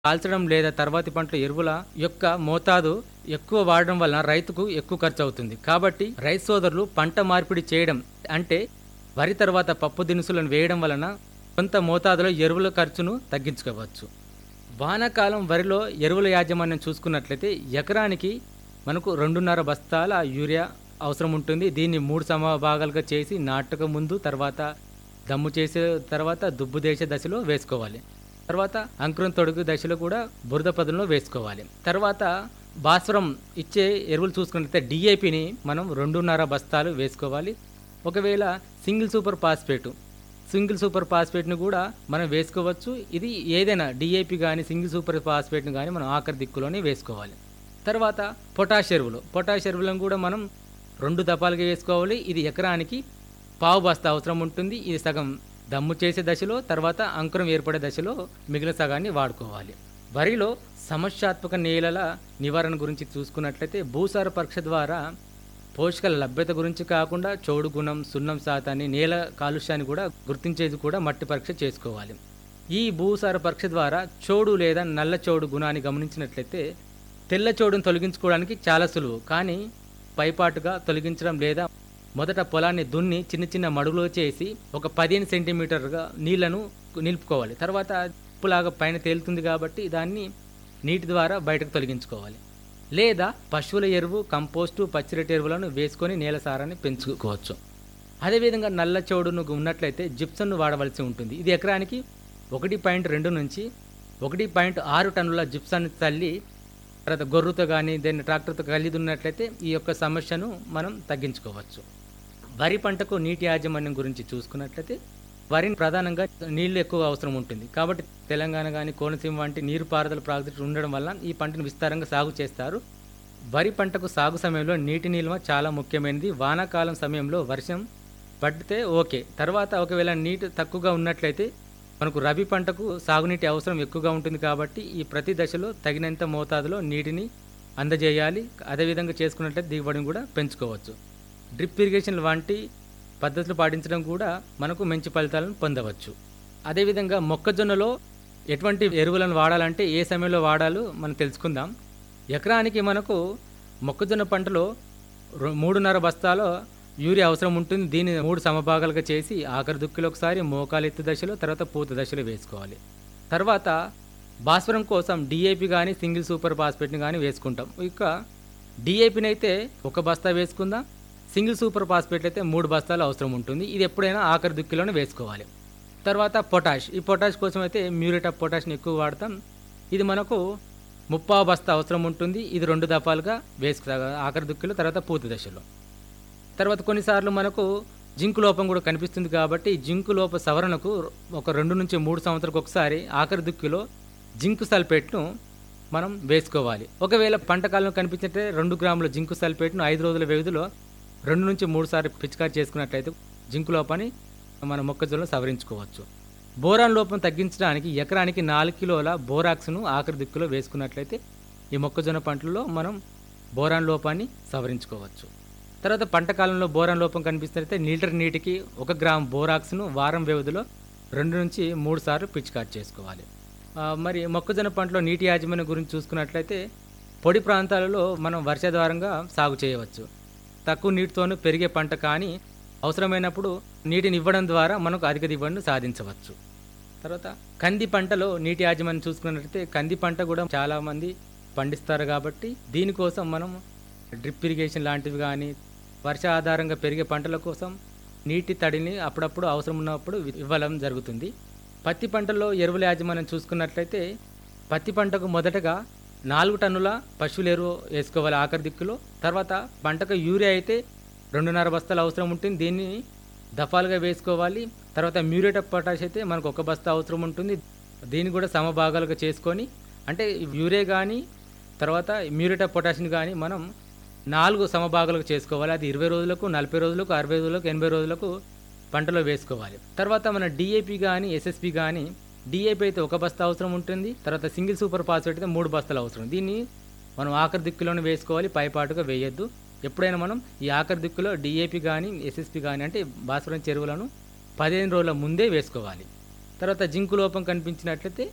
కాల్చడం లేదా తర్వాతి పంటల ఎరువుల యొక్క మోతాదు ఎక్కువ వాడడం వలన రైతుకు ఎక్కువ ఖర్చు అవుతుంది కాబట్టి రైతు సోదరులు పంట మార్పిడి చేయడం అంటే వరి తర్వాత పప్పు దినుసులను వేయడం వలన కొంత మోతాదులో ఎరువుల ఖర్చును తగ్గించుకోవచ్చు వానాకాలం వరిలో ఎరువుల యాజమాన్యం చూసుకున్నట్లయితే ఎకరానికి మనకు రెండున్నర బస్తాల యూరియా అవసరం ఉంటుంది దీన్ని మూడు సమభాగాలుగా చేసి నాటక ముందు తర్వాత దమ్ము చేసే తర్వాత దుబ్బు చేసే దశలో వేసుకోవాలి తర్వాత అంకురం తొడుగు దశలో కూడా బురద పదంలో వేసుకోవాలి తర్వాత భాస్వరం ఇచ్చే ఎరువులు చూసుకున్నట్లయితే డిఏపిని మనం రెండున్నర బస్తాలు వేసుకోవాలి ఒకవేళ single super phosphate single super ఫాస్ఫేట్ను కూడా మనం వేసుకోవచ్చు ఇది ఏదైనా డిఏపి కానీ సింగిల్ సూపర్ ఫాస్ఫేట్ను కానీ మనం ఆఖరి దిక్కులోనే వేసుకోవాలి తర్వాత పొటాష్ ఎరువులు పొటాష్ ఎరువులను కూడా మనం రెండు దపాలుగా వేసుకోవాలి ఇది ఎకరానికి పావు బస్తా అవసరం ఉంటుంది ఇది సగం దమ్ము చేసే దశలో తర్వాత అంకురం ఏర్పడే దశలో మిగిలిన సగాన్ని వాడుకోవాలి వరిలో సమస్యాత్మక నేలల నివారణ గురించి చూసుకున్నట్లయితే భూసార పరీక్ష ద్వారా పోషకాల లభ్యత గురించి కాకుండా చౌడు గుణం సున్నం శాతాన్ని నేల కాలుష్యాన్ని కూడా గుర్తించేది కూడా మట్టి పరీక్ష చేసుకోవాలి ఈ భూసార పరీక్ష ద్వారా చోడు లేదా నల్ల చోడు గుణాన్ని గమనించినట్లయితే తెల్ల చోడును తొలగించుకోవడానికి చాలా సులువు కానీ పైపాటుగా తొలగించడం లేదా మొదట పొలాన్ని దున్ని చిన్న చిన్న మడుగులో చేసి ఒక పదిహేను సెంటీమీటర్గా నీళ్లను నిలుపుకోవాలి తర్వాత ఉప్పులాగా పైన తేలుతుంది కాబట్టి దాన్ని నీటి ద్వారా బయటకు తొలగించుకోవాలి లేదా పశువుల ఎరువు కంపోస్టు పచ్చిరొట్టు ఎరువులను వేసుకొని నేల సారాన్ని పెంచుకోవచ్చు అదేవిధంగా నల్ల చోడును ఉన్నట్లయితే జిప్సన్ను వాడవలసి ఉంటుంది ఇది ఎకరానికి ఒకటి పాయింట్ రెండు నుంచి ఒకటి పాయింట్ ఆరు టన్నుల జిప్సన్ తల్లి తర్వాత గొర్రుతో కానీ దాన్ని ట్రాక్టర్తో కలిగి ఉన్నట్లయితే ఈ యొక్క సమస్యను మనం తగ్గించుకోవచ్చు వరి పంటకు నీటి యాజమాన్యం గురించి చూసుకున్నట్లయితే వరిని ప్రధానంగా నీళ్లు ఎక్కువ అవసరం ఉంటుంది కాబట్టి తెలంగాణ కానీ కోనసీమ వంటి నీరు పారుదల ప్రాజెక్టులు ఉండడం వల్ల ఈ పంటను విస్తారంగా సాగు చేస్తారు వరి పంటకు సాగు సమయంలో నీటి నిల్వ చాలా ముఖ్యమైనది వానాకాలం సమయంలో వర్షం పడితే ఓకే తర్వాత ఒకవేళ నీటి తక్కువగా ఉన్నట్లయితే మనకు రబీ పంటకు సాగునీటి అవసరం ఎక్కువగా ఉంటుంది కాబట్టి ఈ ప్రతి దశలో తగినంత మోతాదులో నీటిని అందజేయాలి అదేవిధంగా చేసుకున్నట్లయితే దిగుబడిని కూడా పెంచుకోవచ్చు డ్రిప్ ఇరిగేషన్ వంటి పద్ధతులు పాటించడం కూడా మనకు మంచి ఫలితాలను పొందవచ్చు అదేవిధంగా మొక్కజొన్నలో ఎటువంటి ఎరువులను వాడాలంటే ఏ సమయంలో వాడాలో మనం తెలుసుకుందాం ఎకరానికి మనకు మొక్కజొన్న పంటలో రొ- మూడున్నర బస్తాలో యూరియా అవసరం ఉంటుంది దీన్ని మూడు సమభాగాలుగా చేసి ఆఖరి దుక్కిలో ఒకసారి మోకాలు ఎత్తు దశలో తర్వాత పూత దశలో వేసుకోవాలి తర్వాత భాస్వరం కోసం డిఏపి కానీ సింగిల్ సూపర్ ఫాస్ఫేట్ని కానీ వేసుకుంటాం ఇక డిఏపిని అయితే ఒక బస్తా వేసుకుందాం సింగిల్ సూపర్ ఫాస్ఫేట్ అయితే మూడు బస్తాలు అవసరం ఉంటుంది ఇది ఎప్పుడైనా ఆఖరి దుక్కిలోనే వేసుకోవాలి తర్వాత పొటాష్ ఈ పొటాష్ కోసం అయితే మ్యూరేట్ ఆఫ్ పొటాష్ని ఎక్కువ వాడతాం ఇది మనకు ముప్పావు బస్తా అవసరం ఉంటుంది ఇది రెండు దఫాలుగా వేసుకు ఆఖరి దుక్కిలో తర్వాత పూత దశలో తర్వాత కొన్నిసార్లు మనకు జింకు లోపం కూడా కనిపిస్తుంది కాబట్టి ఈ జింకు లోప సవరణకు ఒక రెండు నుంచి మూడు సంవత్సరాలకు ఒకసారి ఆఖరి దుక్కిలో జింకు సల్ఫేట్ను మనం వేసుకోవాలి ఒకవేళ పంట కాలంలో కనిపించినట్టే రెండు గ్రాముల జింకు సల్ఫేట్ను ఐదు రోజుల వ్యవధిలో రెండు నుంచి మూడు సార్లు పిచికారి చేసుకున్నట్లయితే జింకు లోపాన్ని మన మొక్కజొన్నలో సవరించుకోవచ్చు బోరాన్ లోపం తగ్గించడానికి ఎకరానికి నాలుగు కిలోల బోరాక్స్ను ఆఖరి దిక్కులో వేసుకున్నట్లయితే ఈ మొక్కజొన్న పంటలలో మనం బోరాన్ లోపాన్ని సవరించుకోవచ్చు తర్వాత పంట కాలంలో బోరాన్ లోపం కనిపిస్తే లీటర్ నీటికి ఒక గ్రామ్ బోరాక్స్ను వారం వ్యవధిలో రెండు నుంచి మూడు సార్లు పిచికారి చేసుకోవాలి ఆ, మరి మొక్కజొన్న పంటలో నీటి యాజమాన్యం గురించి చూసుకున్నట్లయితే పొడి ప్రాంతాలలో మనం వర్షాధారంగా సాగు చేయవచ్చు తక్కువ నీటితోనూ పెరిగే పంట కానీ అవసరమైనప్పుడు నీటిని ఇవ్వడం ద్వారా మనకు అధిక దిగుబడిని సాధించవచ్చు తర్వాత కంది పంటలో నీటి యాజమాన్యం చూసుకున్నట్లయితే కంది పంట కూడా చాలా మంది పండిస్తారు కాబట్టి దీనికోసం మనం డ్రిప్ ఇరిగేషన్ లాంటివి కానీ వర్ష ఆధారంగా పెరిగే పంటల కోసం నీటి తడిని అప్పుడప్పుడు అవసరం ఉన్నప్పుడు ఇవ్వడం జరుగుతుంది పత్తి పంటలో ఎరువుల యాజమాన్యం చూసుకున్నట్లయితే పత్తి పంటకు మొదటగా నాలుగు టన్నుల పశువుల ఎరువు వేసుకోవాలి ఆఖరి దిక్కులో తర్వాత పంటకు యూరియా అయితే రెండున్నర బస్తాలు అవసరం ఉంటుంది దీన్ని దఫాలుగా వేసుకోవాలి తర్వాత మ్యూరేట్ ఆఫ్ పొటాష్ అయితే మనకు ఒక బస్తా అవసరం ఉంటుంది దీన్ని కూడా సమభాగాలుగా చేసుకొని అంటే యూరియా కానీ తర్వాత మ్యూరేట్ ఆఫ్ పొటాషియం కానీ మనం నాలుగు సమభాగాలుగా చేసుకోవాలి అది ఇరవై రోజులకు నలభై రోజులకు అరవై రోజులకు ఎనభై రోజులకు పంటలో వేసుకోవాలి తర్వాత మన డిఏపి కానీ ఎస్ఎస్పి కానీ డిఏపి అయితే ఒక బస్తా అవసరం ఉంటుంది తర్వాత సింగిల్ సూపర్ ఫాస్ఫేట్ అయితే మూడు బస్తాలు అవసరం దీన్ని మనం ఆఖరి దిక్కులోనే వేసుకోవాలి పైపాటుగా వేయొద్దు ఎప్పుడైనా మనం ఈ ఆఖరి దిక్కులో డిఏపి కానీ ఎస్ఎస్పి కానీ అంటే భాస్వరం చెరువులను పదిహేను రోజుల ముందే వేసుకోవాలి తర్వాత జింకు లోపం కనిపించినట్లయితే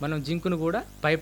మనం జింకును కూడా పై